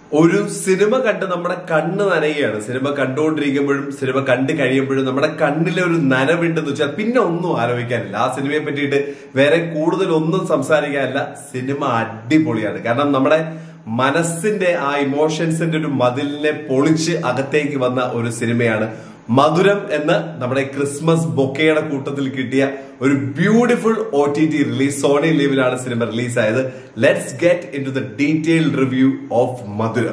ഒരു സിനിമ കണ്ട് നമ്മുടെ കണ്ണ് നനയുകയാണ് സിനിമ കണ്ടുകൊണ്ടിരിക്കുമ്പോഴും സിനിമ കണ്ടു കഴിയുമ്പോഴും നമ്മുടെ കണ്ണിലെ ഒരു നനവുണ്ടെന്ന് വെച്ചാൽ പിന്നെ ഒന്നും ആലോചിക്കാനില്ല ആ സിനിമയെ പറ്റിയിട്ട് വേറെ കൂടുതൽ ഒന്നും സംസാരിക്കാനില്ല സിനിമ അടിപൊളിയാണ് കാരണം നമ്മുടെ മനസ്സിന്റെ ആ ഇമോഷൻസിന്റെ ഒരു മതിലിനെ പൊളിച്ച് അകത്തേക്ക് വന്ന ഒരു സിനിമയാണ് മധുരം എന്ന നമ്മുടെ ക്രിസ്മസ് ബൊക്കയുടെ കൂട്ടത്തിൽ കിട്ടിയ ഒരു beautiful O T T release Sony ലീവിലാണ് സിനിമ റിലീസായത് let's get into the detail review of Madhuram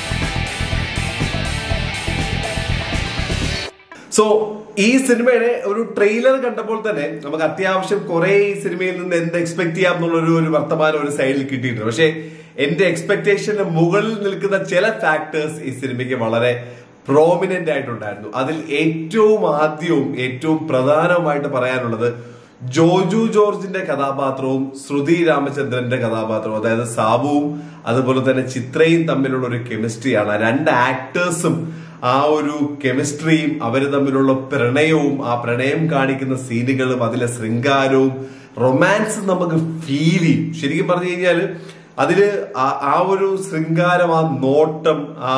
so ഈ സിനിമയുടെ ഒരു ട്രെയിലർ കണ്ടപ്പോൾ തന്നെ നമുക്ക് അത്യാവശ്യം കുറെ ഈ സിനിമയിൽ നിന്ന് എന്ത് എക്സ്പെക്ട് ചെയ്യാം എന്നുള്ളൊരു ഒരു വർത്തമാനം ഒരു സൈഡിൽ കിട്ടിയിട്ടുണ്ട് പക്ഷേ എന്റെ എക്സ്പെക്ടേഷന് മുകളിൽ നിൽക്കുന്ന ചില ഫാക്ടേഴ്സ് ഈ സിനിമയ്ക്ക് വളരെ പ്രോമിനന്റ് ആയിട്ടുണ്ടായിരുന്നു അതിൽ ഏറ്റവും ആദ്യവും ഏറ്റവും പ്രധാനവുമായിട്ട് പറയാനുള്ളത് ജോജു ജോർജിന്റെ കഥാപാത്രവും ശ്രുതി രാമചന്ദ്രന്റെ കഥാപാത്രവും അതായത് സാബുവും അതുപോലെ തന്നെ ചിത്രയും തമ്മിലുള്ള ഒരു കെമിസ്ട്രിയാണ് ആ രണ്ട് ആക്ടേഴ്സും ആ ഒരു കെമിസ്ട്രിയും അവർ തമ്മിലുള്ള പ്രണയവും ആ പ്രണയം കാണിക്കുന്ന സീനുകളും അതിലെ ശൃംഗാരവും റൊമാൻസ് നമുക്ക് ഫീൽ ചെയ്യും ശരിക്കും പറഞ്ഞു കഴിഞ്ഞാല് അതില് ആ- ആ ഒരു ശൃംഗാരം ആ നോട്ടം ആ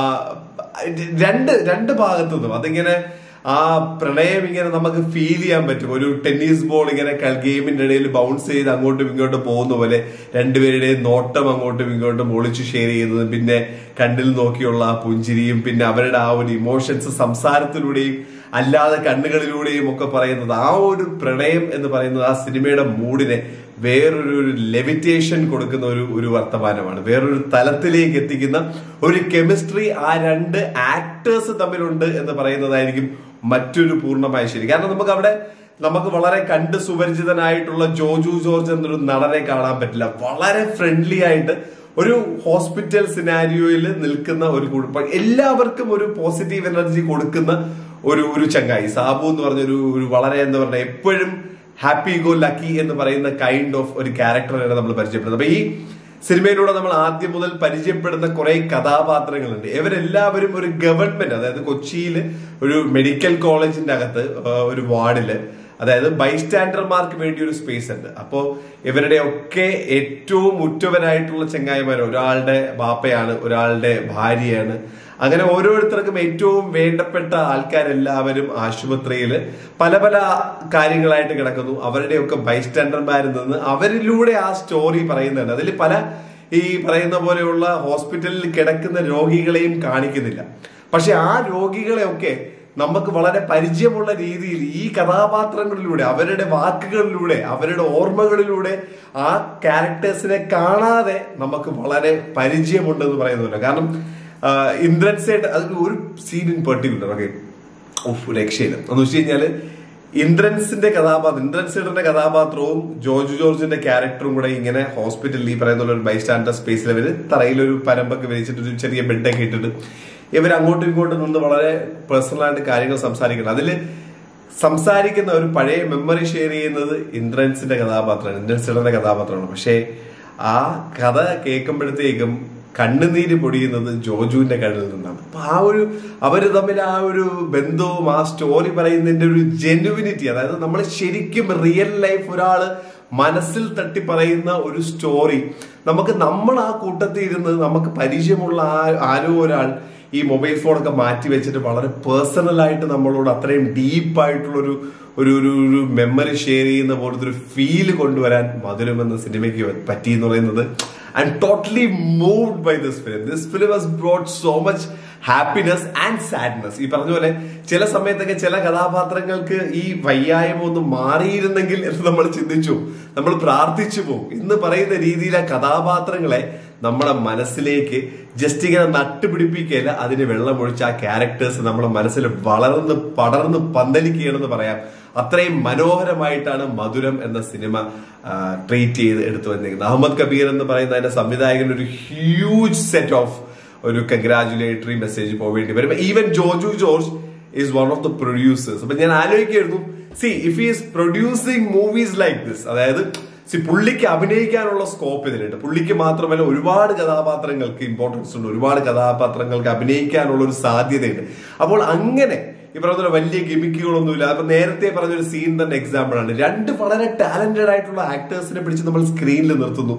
രണ്ട് രണ്ട് ഭാഗത്തു നിന്നും അതിങ്ങനെ ആ പ്രണയം ഇങ്ങനെ നമുക്ക് ഫീൽ ചെയ്യാൻ പറ്റും ഒരു ടെന്നീസ് ബോൾ ഇങ്ങനെ കൾ- ഗെയിമിന്റെ ഇടയിൽ ബൗൺസ് ചെയ്ത് അങ്ങോട്ടും ഇങ്ങോട്ടും പോകുന്ന പോലെ രണ്ടുപേരുടെയും നോട്ടം അങ്ങോട്ടും ഇങ്ങോട്ടും ഒളിച്ചു ഷെയർ ചെയ്യുന്നതും പിന്നെ കണ്ണിൽ നോക്കിയുള്ള ആ പുഞ്ചിരിയും പിന്നെ അവരുടെ ആ ഒരു ഇമോഷൻസ് സംസാരത്തിലൂടെയും അല്ലാതെ കണ്ണുകളിലൂടെയും ഒക്കെ പറയുന്നത് ആ ഒരു പ്രണയം എന്ന് പറയുന്നത് ആ സിനിമയുടെ മൂഡിനെ വേറൊരു ഒരു ലെവിറ്റേഷൻ കൊടുക്കുന്ന ഒരു ഒരു വർത്തമാനമാണ് വേറൊരു തലത്തിലേക്ക് എത്തിക്കുന്ന ഒരു കെമിസ്ട്രി ആ രണ്ട് ആക്ടേഴ്സ് തമ്മിലുണ്ട് എന്ന് പറയുന്നതായിരിക്കും മറ്റൊരു പൂർണ്ണമായ ശരി കാരണം നമുക്ക് അവിടെ നമുക്ക് വളരെ കണ്ട് സുപരിചിതനായിട്ടുള്ള ജോജു ജോർജ് എന്നൊരു നടനെ കാണാൻ പറ്റില്ല വളരെ ഫ്രണ്ട്ലി ആയിട്ട് ഒരു ഹോസ്പിറ്റൽ സിനാരിയോയിൽ നിൽക്കുന്ന ഒരു കുടുംബം എല്ലാവർക്കും ഒരു പോസിറ്റീവ് എനർജി കൊടുക്കുന്ന ഒരു ഒരു ചങ്ങായി സാബു എന്ന് പറഞ്ഞ ഒരു ഒരു വളരെ എന്താ പറയുക എപ്പോഴും ഹാപ്പി ഗോ ലക്കി എന്ന് പറയുന്ന കൈൻഡ് ഓഫ് ഒരു ക്യാരക്ടറാണ് നമ്മൾ പരിചയപ്പെടുന്നത് അപ്പൊ ഈ സിനിമയിലൂടെ നമ്മൾ ആദ്യം മുതൽ പരിചയപ്പെടുന്ന കുറെ കഥാപാത്രങ്ങളുണ്ട് ഇവരെല്ലാവരും ഒരു ഗവൺമെന്റ് അതായത് കൊച്ചിയിൽ ഒരു മെഡിക്കൽ കോളേജിന്റെ അകത്ത് ആ, ഒരു വാർഡില് അതായത് ബൈസ്റ്റാൻഡർമാർക്ക് വേണ്ടി ഒരു സ്പേസ് ഉണ്ട് അപ്പോ ഇവരുടെ ഒക്കെ ഏറ്റവും ഉറ്റവരായിട്ടുള്ള ചെങ്ങായിമാർ ഒരാളുടെ ബാപ്പയാണ് ഒരാളുടെ ഭാര്യയാണ് അങ്ങനെ ഓരോരുത്തർക്കും ഏറ്റവും വേണ്ടപ്പെട്ട ആൾക്കാരെല്ലാവരും ആശുപത്രിയിൽ പല പല കാര്യങ്ങളായിട്ട് കിടക്കുന്നു അവരുടെയൊക്കെ ബൈസ്റ്റാൻഡർമാരിൽ നിന്ന് അവരിലൂടെ ആ സ്റ്റോറി പറയുന്നുണ്ട് അതിൽ പല ഈ പറയുന്ന പോലെയുള്ള ഹോസ്പിറ്റലിൽ കിടക്കുന്ന രോഗികളെയും കാണിക്കുന്നില്ല പക്ഷെ ആ രോഗികളെയൊക്കെ നമുക്ക് വളരെ പരിചയമുള്ള രീതിയിൽ ഈ കഥാപാത്രങ്ങളിലൂടെ അവരുടെ വാക്കുകളിലൂടെ അവരുടെ ഓർമ്മകളിലൂടെ ആ ക്യാരക്ടേഴ്സിനെ കാണാതെ നമുക്ക് വളരെ പരിചയമുണ്ടെന്ന് പറയുന്നില്ല കാരണം ആ, ഇന്ദ്രൻ സേട്ട് അതിൽ ഒരു സീൻ ഇൻ പെർട്ടിക്കുലർ ഓക്കെ ഉഫ് രക്ഷയില്ല എന്ന് വെച്ച് കഴിഞ്ഞാല് ഇന്ദ്രൻസിന്റെ കഥാപാത്രം ഇന്ദ്രൻ സേട്ടന്റെ കഥാപാത്രവും ജോർജ് ജോർജിന്റെ ക്യാരക്ടറും കൂടെ ഇങ്ങനെ ഹോസ്പിറ്റലിൽ ഈ പറയുന്ന പോലെ ഒരു ബൈസ്റ്റാൻഡർ സ്പേസിൽ അവര് തറയിലൊരു പരമ്പൊക്കെ വിരിച്ചിട്ട് ഒരു ചെറിയ ബെഡൊക്കെ ഇട്ടിട്ട് ഇവർ അങ്ങോട്ടും ഇങ്ങോട്ടും നിന്ന് വളരെ പേഴ്സണൽ ആയിട്ട് കാര്യങ്ങൾ സംസാരിക്കണം അതില് സംസാരിക്കുന്ന ഒരു പഴയ മെമ്മറി ഷെയർ ചെയ്യുന്നത് ഇന്ദ്രൻസിന്റെ കഥാപാത്രമാണ് ഇന്ദ്രൻ സേട്ടന്റെ കഥാപാത്രമാണ് പക്ഷേ ആ കഥ കേൾക്കുമ്പോഴത്തേക്കും കണ്ണുനീര് പൊടിയുന്നത് ജോജുവിന്റെ കണ്ണിൽ നിന്നാണ് അപ്പൊ ആ ഒരു അവര് തമ്മിൽ ആ ഒരു ബന്ധവും ആ സ്റ്റോറി പറയുന്നതിന്റെ ഒരു ജെനുവിനിറ്റി അതായത് നമ്മൾ ശരിക്കും റിയൽ ലൈഫ് ഒരാള് മനസ്സിൽ തട്ടി പറയുന്ന ഒരു സ്റ്റോറി നമുക്ക് നമ്മൾ ആ കൂട്ടത്തിൽ ഇരുന്ന് നമുക്ക് പരിചയമുള്ള ആ- ആരോ ഒരാൾ ഈ മൊബൈൽ ഫോണൊക്കെ മാറ്റി വെച്ചിട്ട് വളരെ പേഴ്സണൽ ആയിട്ട് നമ്മളോട് അത്രയും ഡീപ്പായിട്ടുള്ള ഒരു ഒരു ഒരു ഒരു മെമ്മറി ഷെയർ ചെയ്യുന്ന പോലത്തെ ഒരു ഫീല് കൊണ്ടുവരാൻ മധുരം എന്ന സിനിമയ്ക്ക് പറ്റി എന്ന് പറയുന്നത് I'm totally moved by this film this film has brought so much happiness and sadness ഈ പറഞ്ഞ പോലെ ചില സമയത്തൊക്കെ ചില കഥാപാത്രങ്ങൾക്ക് ഈ വയ്യായ്മ ഒന്ന് മാറിയിരുന്നെങ്കിൽ എന്ന് നമ്മൾ ചിന്തിച്ചു നമ്മൾ പ്രാർത്ഥിച്ചു പോകും എന്ന് പറയുന്ന രീതിയിൽ ആ കഥാപാത്രങ്ങളെ നമ്മുടെ മനസ്സിലേക്ക് ജസ്റ്റ് ഇങ്ങനെ നട്ടുപിടിപ്പിക്കുകയല്ല അതിന് വെള്ളമൊഴിച്ച് ആ ക്യാരക്ടേഴ്സ് നമ്മുടെ മനസ്സിൽ വളർന്ന് പടർന്ന് പന്തലിക്കുകയാണെന്ന് പറയാം അത്രയും മനോഹരമായിട്ടാണ് മധുരം എന്ന സിനിമ ട്രീറ്റ് ചെയ്ത് എടുത്തു വന്നിരിക്കുന്നത് അഹമ്മദ് കബീർ എന്ന് പറയുന്ന അതിന്റെ സംവിധായകൻ ഒരു ഹ്യൂജ് സെറ്റ് ഓഫ് ഒരു കൺഗ്രാചുലേറ്ററി മെസ്സേജ് പോവേണ്ടി വരും even Joju George is one of the producers അപ്പൊ ഞാൻ ആലോചിക്കായിരുന്നു see if is producing movies like this അതായത് സി പുള്ളിക്ക് അഭിനയിക്കാനുള്ള സ്കോപ്പ് ഇതിലുണ്ട് പുള്ളിക്ക് മാത്രമല്ല ഒരുപാട് കഥാപാത്രങ്ങൾക്ക് ഇമ്പോർട്ടൻസ് ഉണ്ട് ഒരുപാട് കഥാപാത്രങ്ങൾക്ക് അഭിനയിക്കാനുള്ള ഒരു സാധ്യതയുണ്ട് അപ്പോൾ അങ്ങനെ ഈ പറഞ്ഞ പോലെ വലിയ ഗിമിക്കുകളൊന്നുമില്ല അപ്പൊ നേരത്തെ പറഞ്ഞൊരു സീൻ തന്നെ എക്സാമ്പിൾ ആണ് രണ്ട് വളരെ ടാലന്റഡ് ആയിട്ടുള്ള ആക്ടേഴ്സിനെ പിടിച്ച് നമ്മൾ സ്ക്രീനിൽ നിർത്തുന്നു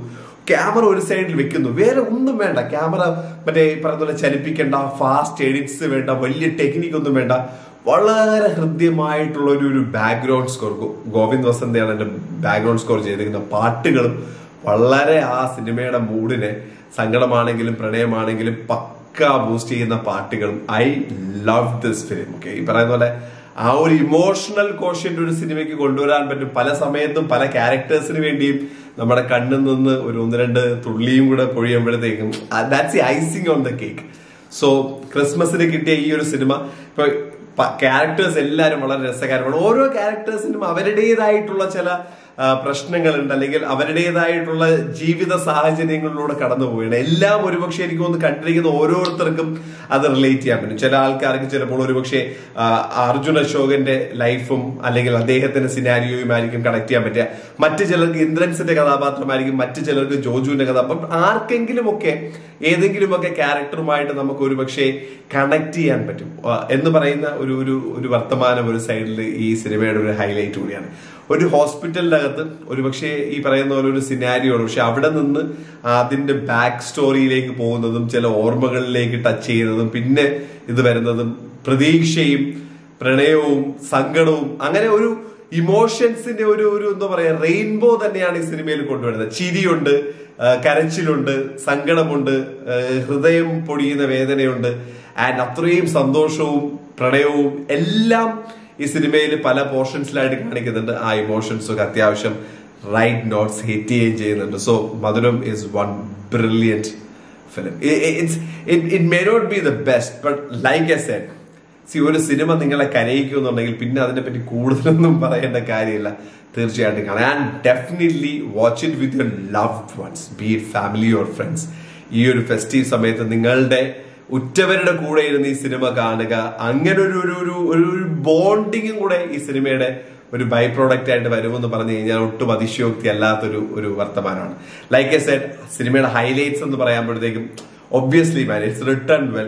ക്യാമറ ഒരു സൈഡിൽ വെക്കുന്നു വേറെ ഒന്നും വേണ്ട ക്യാമറ മറ്റേ ഈ പറയുന്ന പോലെ ചലിപ്പിക്കേണ്ട ഫാസ്റ്റ് എഡിറ്റ്സ് വേണ്ട വലിയ ടെക്നിക്ക് ഒന്നും വേണ്ട വളരെ ഹൃദ്യമായിട്ടുള്ള ഒരു ഒരു ബാക്ക്ഗ്രൗണ്ട് സ്കോർ ഗോവിന്ദ് വസന്തയാണ് എന്റെ ബാക്ക്ഗ്രൗണ്ട് സ്കോർ ചെയ്തിരിക്കുന്ന പാട്ടുകളും വളരെ ആ സിനിമയുടെ മൂഡിനെ സങ്കടമാണെങ്കിലും പ്രണയമാണെങ്കിലും പക്ക ബൂസ്റ്റ് ചെയ്യുന്ന പാട്ടുകളും I love this film okay ഈ പറയുന്ന പോലെ ആ ഒരു ഇമോഷണൽ കോഷ്യന്റ് ഒരു സിനിമയ്ക്ക് കൊണ്ടുവരാൻ പറ്റും പല സമയത്തും പല ക്യാരക്ടേഴ്സിന് വേണ്ടിയും നമ്മുടെ കണ്ണിൽ നിന്ന് ഒരു ഒന്ന് രണ്ട് തുള്ളിയും കൂടെ പൊഴിയുമ്പോഴത്തേക്കും that's the icing on the cake so ക്രിസ്മസിന് കിട്ടിയ ഈ ഒരു സിനിമ ഇപ്പൊ ക്യാരക്ടേഴ്സ് എല്ലാവരും വളരെ രസകരമാണ് ഓരോ ക്യാരക്ടേഴ്സിനും അവരുടേതായിട്ടുള്ള ചില ആ, പ്രശ്നങ്ങളുണ്ട് അല്ലെങ്കിൽ അവരുടേതായിട്ടുള്ള ജീവിത സാഹചര്യങ്ങളിലൂടെ കടന്നു പോവുകയാണ് എല്ലാം ഒരുപക്ഷെ എനിക്ക് ഒന്ന് കണ്ടിരിക്കുന്ന ഓരോരുത്തർക്കും അത് റിലേറ്റ് ചെയ്യാൻ പറ്റും ചില ആൾക്കാർക്ക് ചിലപ്പോൾ ഒരുപക്ഷെ ആ, അർജുൻ അശോകന്റെ ലൈഫും അല്ലെങ്കിൽ അദ്ദേഹത്തിന്റെ സിനാരിയോയുമായിരിക്കും കണക്ട് ചെയ്യാൻ പറ്റുക മറ്റു ചിലർക്ക് ഇന്ദ്രൻസിന്റെ കഥാപാത്രമായിരിക്കും മറ്റു ചിലർക്ക് ജോജുവിന്റെ കഥ അപ്പം ആർക്കെങ്കിലുമൊക്കെ ഏതെങ്കിലുമൊക്കെ ക്യാരക്ടറുമായിട്ട് നമുക്ക് ഒരുപക്ഷെ കണക്ട് ചെയ്യാൻ പറ്റും ആ, എന്ന് പറയുന്ന ഒരു ഒരു ഒരു വർത്തമാനം ഒരു സൈഡിൽ ഈ സിനിമയുടെ ഒരു ഹൈലൈറ്റ് കൂടിയാണ് ഒരു ഹോസ്പിറ്റലിന്റെ അകത്ത് ഒരുപക്ഷെ ഈ പറയുന്ന പോലെ ഒരു സിനാരിയോ പക്ഷെ അവിടെ നിന്ന് അതിന്റെ ബാക്ക് സ്റ്റോറിയിലേക്ക് പോകുന്നതും ചില ഓർമ്മകളിലേക്ക് ടച്ച് ചെയ്യുന്നതും പിന്നെ ഇത് വരുന്നതും പ്രതീക്ഷയും പ്രണയവും സങ്കടവും അങ്ങനെ ഒരു ഇമോഷൻസിന്റെ ഒരു ഒരു എന്താ പറയാ റെയിൻബോ തന്നെയാണ് ഈ സിനിമയിൽ കൊണ്ടുവരുന്നത് ചിരിയുണ്ട് ആ, കരച്ചിലുണ്ട് സങ്കടമുണ്ട് ആ, ഹൃദയം പൊടിയുന്ന വേദനയുണ്ട് ആൻഡ് അത്രയും സന്തോഷവും പ്രണയവും എല്ലാം ഈ സിനിമയിൽ പല പോർഷൻസിലായിട്ട് കാണിക്കുന്നുണ്ട് ആ ഇമോഷൻസ് ഒക്കെ അത്യാവശ്യം റൈറ്റ് നോട്ട്സ് ഹിറ്റ് ചെയ്യുകയും ചെയ്യുന്നുണ്ട് so Madhuram is one brilliant film it may not be the best but like a said see ഒരു സിനിമ നിങ്ങളെ കരയിക്കുന്നുണ്ടെങ്കിൽ പിന്നെ അതിനെപ്പറ്റി കൂടുതലൊന്നും പറയേണ്ട കാര്യമില്ല തീർച്ചയായിട്ടും കാണാം and definitely watch it with your loved ones be it family or friends ഈ ഒരു ഫെസ്റ്റീവ് സമയത്ത് നിങ്ങളുടെ ഉറ്റവരുടെ കൂടെ ഇരുന്ന് ഈ സിനിമ കാണുക അങ്ങനെ ഒരു ഒരു ഒരു ഒരു ബോണ്ടിങ്ങും കൂടെ ഈ സിനിമയുടെ ഒരു ബൈ പ്രോഡക്റ്റ് ആയിട്ട് വരുമെന്ന് പറഞ്ഞു കഴിഞ്ഞാൽ ഒട്ടും അതിശയോക്തി അല്ലാത്തൊരു ഒരു വർത്തമാനമാണ് ലൈക്ക് എ സെഡ് സിനിമയുടെ ഹൈലൈറ്റ്സ് എന്ന് പറയുമ്പോഴത്തേക്കും obviously man it's written well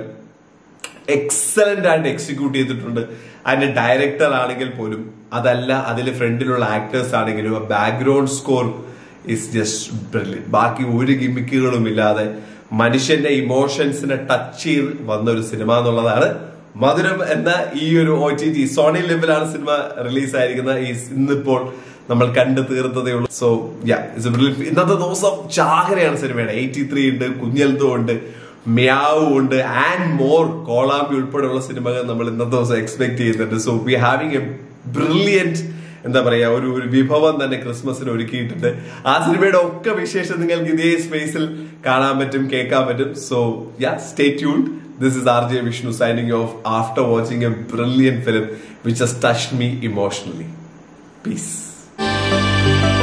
excellent ആയിട്ട് എക്സിക്യൂട്ട് ചെയ്തിട്ടുണ്ട് അതിന്റെ ഡയറക്ടർ ആണെങ്കിൽ പോലും അതല്ല അതിൽ ഫ്രണ്ടിലുള്ള ആക്ടേഴ്സ് ആണെങ്കിലും background score is just brilliant ബാക്കി ഒരു ഗിമിക്കുകളും ഇല്ലാതെ മനുഷ്യന്റെ ഇമോഷൻസിനെ ടച്ച് ചെയ്ത് വന്ന ഒരു സിനിമ എന്നുള്ളതാണ് മധുരം എന്ന ഈ ഒരു ഒ ടി ടി സോണി ലെവലാണ് സിനിമ റിലീസ് ആയിരിക്കുന്നത് ഈ ഇന്നിപ്പോൾ നമ്മൾ കണ്ടു തീർത്തതേ ഉള്ളൂ സോ യാ ഇന്നത്തെ ദിവസം ചാകരയാണ് സിനിമയുടെ എയ്റ്റി ത്രീ ഉണ്ട് കുഞ്ഞൽത്തോ ഉണ്ട് മ്യാവ് ഉണ്ട് ആൻഡ് മോർ കോളാമ്പി ഉൾപ്പെടെയുള്ള സിനിമകൾ നമ്മൾ ഇന്നത്തെ ദിവസം എക്സ്പെക്ട് ചെയ്യുന്നുണ്ട് so we having a brilliant എന്താ പറയാ ഒരു ഒരു വിഭവം തന്നെ ക്രിസ്മസിന് ഒരുക്കിയിട്ടുണ്ട് ആ സിനിമയുടെ ഒക്കെ വിശേഷം നിങ്ങൾക്ക് ഇതേ സ്പേസിൽ കാണാൻ പറ്റും കേൾക്കാൻ പറ്റും so ya stay tuned this is R J Vishnu signing off after watching a brilliant film which has touch me emotionally piece